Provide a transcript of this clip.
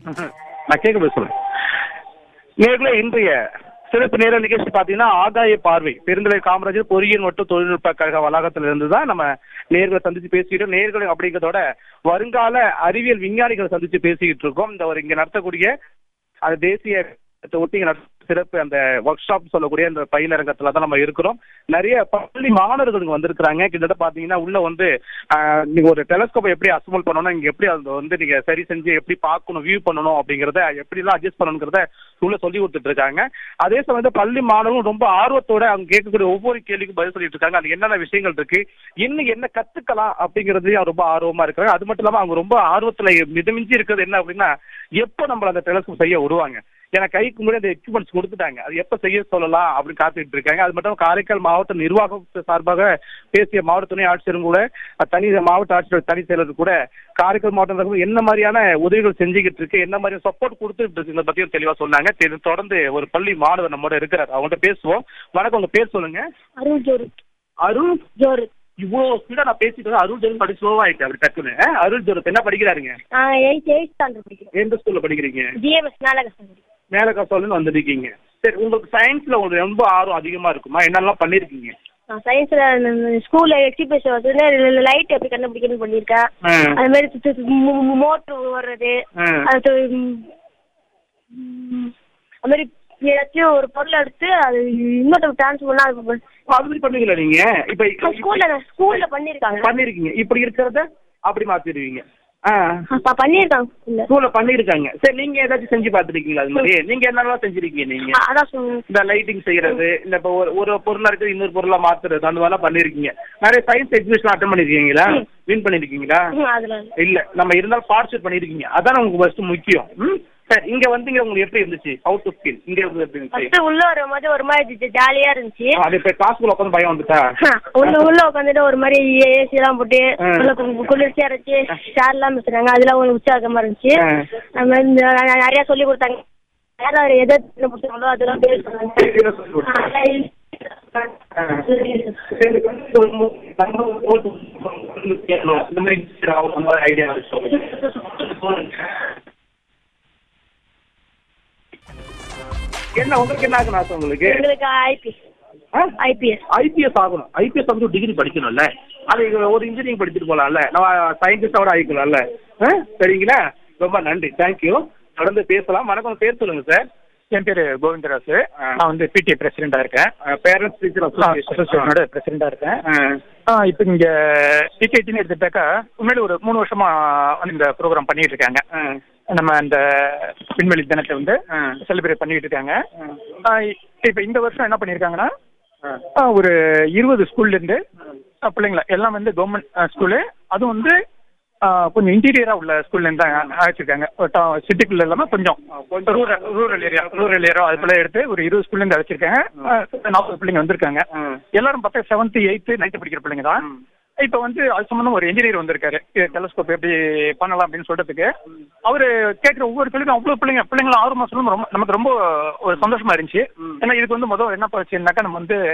நான் கேட்க பேசுறேன் நேர்களே இன்றைய சிறப்பு நேர நிகழ்ச்சி பார்த்தீங்கன்னா ஆதாய பார்வை பெருந்தலை காமராஜர் பொறியியல் மற்றும் தொழில்நுட்ப கழக வளாகத்துல இருந்து தான் நம்ம நேர்களை சந்திச்சு பேசிக்கிட்டோம் நேர்கள் அப்படிங்கிறதோட வருங்கால அறிவியல் விஞ்ஞானிகளை சந்திச்சு பேசிக்கிட்டு இருக்கோம் இந்த ஒரு இங்க நடத்தக்கூடிய அது தேசிய ஒட்டி இங்க நடத்த சிறப்பு அந்த ஒர்க் ஷாப் சொல்லக்கூடிய அந்த பயிலரங்கத்துல தான் நம்ம இருக்கிறோம் நிறைய பள்ளி மாணவர்கள் இங்க வந்திருக்கிறாங்க கிட்டத்தட்ட பாத்தீங்கன்னா உள்ள வந்து ஆஹ், நீங்க ஒரு டெலஸ்கோப்பை எப்படி அசம்பிள் பண்ணணும் இங்க எப்படி அதை வந்து நீங்க சரி செஞ்சு எப்படி பார்க்கணும் வியூ பண்ணணும் அப்படிங்கறத எப்படி எல்லாம் அட்ஜஸ்ட் பண்ணணுங்கிறத உள்ள சொல்லி கொடுத்துட்டு இருக்காங்க அதே சமயத்துல பள்ளி மாணவர்கள் ரொம்ப ஆர்வத்தோட அவங்க கேட்கக்கூடிய ஒவ்வொரு கேள்விக்கும் பதில் சொல்லிட்டு இருக்காங்க அது என்னென்ன விஷயங்கள் இருக்கு இன்னும் என்ன கத்துக்கலாம் அப்படிங்கறதையும் ரொம்ப ஆர்வமா இருக்காங்க அது மட்டும் இல்லாம அவங்க ரொம்ப ஆர்வத்துல மிதமிஞ்சி இருக்கிறது என்ன அப்படின்னா எப்போ நம்மள அந்த டெலஸ்கோப் செய்ய வருவாங்க ஏன்னா கைக்கு முன்னாடி அந்த எக்யூப்மெண்ட்ஸ் கொடுத்துட்டாங்க அது எப்ப செய்ய சொல்லலாம் அப்படின்னு காத்துக்கிட்டு இருக்காங்க அது மட்டும் காரைக்கால் மாவட்ட நிர்வாகம் சார்பாக பேசிய மாவட்ட துணை ஆட்சியரும் கூட அஹ், தனி மாவட்ட ஆட்சியர் தனி செயலர் கூட காரைக்கால் மாவட்ட நிர்வாகம் என்ன மாதிரியான உதவிகள் செஞ்சுக்கிட்டு இருக்கு என்ன மாதிரி சப்போர்ட் கொடுத்துட்டு இருக்கு இதை பத்தியும் தெளிவா சொன்னாங்க தெரி- தொடர்ந்து ஒரு பள்ளி மாணவர் நம்மோட இருக்கிறார் அவங்கள்ட்ட பேசுவோம் வணக்கம் உங்க பேர் சொல்லுங்க அருள் ஜோரு அருள் ஜோரு இவ்வளவு ஸ்பீடா நான் பேசிட்டு இருக்கேன். அருள் ஜெயின் படி ஸ்லோவா ஆயிட்டு அப்படி டக்குன்னு அஹ், அருள் ஜோரத் என்ன படிக்கிறாருங்க நான் எயிட் எயிட் ஸ்டாண்டர்ட் படிக்கிறேன் எந்த ஸ்கூல்ல படிக்கிறீங்க ஜிஎம்எஸ் நாலகஸ்தான் படிக்கிறேன் மேலக்காசால வந்திருக்கீங்க சரி உங்களுக்கு சயின்ஸ்ல உங்களுக்கு ரொம்ப ஆர்வம் அதிகமா இருக்குமா என்னெல்லாம் பண்ணிருக்கீங்க நான் சயின்ஸில் ஸ்கூலில் எக்ஸிபிஷன் வந்து லைட் எப்படி கண்டுபிடிக்கணும்னு பண்ணியிருக்கேன் ஆ. அது மாதிரி மோட்ரு ஓடுறது ஆ. அது ம், ம், அது மாதிரி ஏதாச்சும் ஒரு பொருளை எடுத்து அது இன்னொருத்தவங்க ட்ரான்ஸ்ஃபர் பண்ணால் அது அது மாதிரி பண்ணுவீங்களா நீங்க இப்ப ஸ்கூலில் ஸ்கூலில் பண்ணியிருக்காங்க பண்ணிருக்கீங்க இப்படி இருக்கிறத அப்படி மாத்திடுவீங்க ஆ அப்ப பண்ணியிருக்காங்க ஸ்கூலில் ஸ்கூல்ல பண்ணிருக்காங்க சரி நீங்க ஏதாச்சும் செஞ்சு பாத்துருக்கீங்களா அது மாதிரி நீங்க என்னெல்லாம் செஞ்சிருக்கீங்க நீங்க அதான் சொன்னேன் இந்த லைட்டிங் செய்யறது இல்ல இப்ப ஒரு ஒரு பொருளா இருக்கு இன்னொரு பொருளா மாத்துறது அந்த மாதிரிலாம் பண்ணிருக்கீங்க நிறைய சயின்ஸ் எக்ஸிபிஷன் அட்டன் பண்ணிருக்கீங்களா வின் பண்ணிருக்கீங்களா அதில் இல்ல நம்ம இருந்தாலும் பார்ட்டிசிபேட் பண்ணிருக்கீங்க அதான் உங்களுக்கு ஃபர்ஸ்ட் முக்கியம் ம் சரி இங்க வந்தீங்க உங்களுக்கு எப்படி இருந்துச்சு ஹவு டு ஃபீல் இங்க வந்து எப்படி இருந்துச்சு ஃபர்ஸ்ட் உள்ள வரும்போது ஒரு மாதிரி ஜாலியா இருந்துச்சு அது இப்ப கிளாஸ்க்குள்ள உட்காந்து பயம் வந்துட்டா உள்ள உள்ள உட்காந்துட்டு ஒரு மாதிரி ஏசி எல்லாம் போட்டு ஆ. உள்ள கு- குளிர்ச்சியா இருந்துச்சு சேர் எல்லாம் வச்சிருக்காங்க அதெல்லாம் ஒரு உற்சாகமா இருந்துச்சு ஆ. அது மாதிரி இந்த ந- நிறைய சொல்லி கொடுத்தாங்க யாரும் அவர் எதை பிடிச்சாங்களோ அதெல்லாம் பேர் சொன்னாங்க ஆ, அதெல்லாம் இல்- சரி, ஒரு மு- நம்ம ஓட்டு கேட்கணும். இந்த மாதிரி அந்த மாதிரி ஐடியா என்ன உங்களுக்கு என்ன ஆகணும் ஆசை உங்களுக்கு எங்களுக்கு ஐபிஎஸ் ஐபிஎஸ் ஐபிஎஸ் ஆகணும் ஐபிஎஸ் வந்து டிகிரி படிக்கணும்ல அது இங்க ஒரு இன்ஜினியரிங் படிச்சுட்டு போலாம்ல நம்ம சயின்டிஸ்டோட ஆகிக்கலாம்ல ஆ? சரிங்களா ரொம்ப நன்றி தேங்க்யூ தொடர்ந்து பேசலாம் வணக்கம் உங்க பேர் சொல்லுங்க சார் என் பேரு கோவிந்தராசு ஆ. நான் வந்து பிடிஏ பிரசிடெண்டா இருக்கேன் பேரண்ட்ஸ் டீச்சர் அசோசியேஷனோட பிரசிடெண்டா இருக்கேன் ஆ, இப்போ இங்க டிகேடின்னு எடுத்துட்டாக்கா உண்மையில ஒரு மூணு வருஷமா வந்து இந்த ப்ரோக்ராம் பண்ணிட்டு இருக்காங்க நம்ம இந்த விண்வெளி தினத்தை வந்து ஆ. செலிப்ரேட் பண்ணிட்டு இருக்காங்க ஆ, இப்போ இந்த வருஷம் என்ன பண்ணியிருக்காங்கன்னா ஆ, ஒரு இருபது ஸ்கூல்ல இருந்து ஆ, பிள்ளைங்கள எல்லாம் வந்து கவர்மெண்ட் ஸ்கூலு அதுவும் வந்து ஆ, கொஞ்சம் இன்டீரியரா உள்ள ஸ்கூல்ல இருந்து தான் அழைச்சிருக்காங்க சிட்டிக்குள்ள இல்லாம கொஞ்சம் rural rural area rural area அது போல எடுத்து ஒரு இருபது ஸ்கூல்ல இருந்து அழைச்சிருக்காங்க ஆ, நாற்பது பிள்ளைங்க வந்திருக்காங்க எல்லாரும் பார்த்தா செவன்த் எயித்து நைன்த் படிக்கிற பிள்ளைங்க தான் இப்போ வந்து அது சம்பந்தம் ஒரு இன்ஜினியர் வந்திருக்காரு டெலஸ்கோப் எப்படி பண்ணலாம் அப்படின்னு சொல்றதுக்கு அவரு கேட்குற ஒவ்வொரு கேள்விக்கும் அவ்வளோ பிள்ளைங்க பிள்ளைங்கள ஆறு மாசம் ரொம்ப நமக்கு ரொம்ப ஒரு சந்தோஷமா இருந்துச்சு ஏன்னா இதுக்கு வந்து முதல் என்ன பிரச்சனைனாக்கா நம்ம வந்து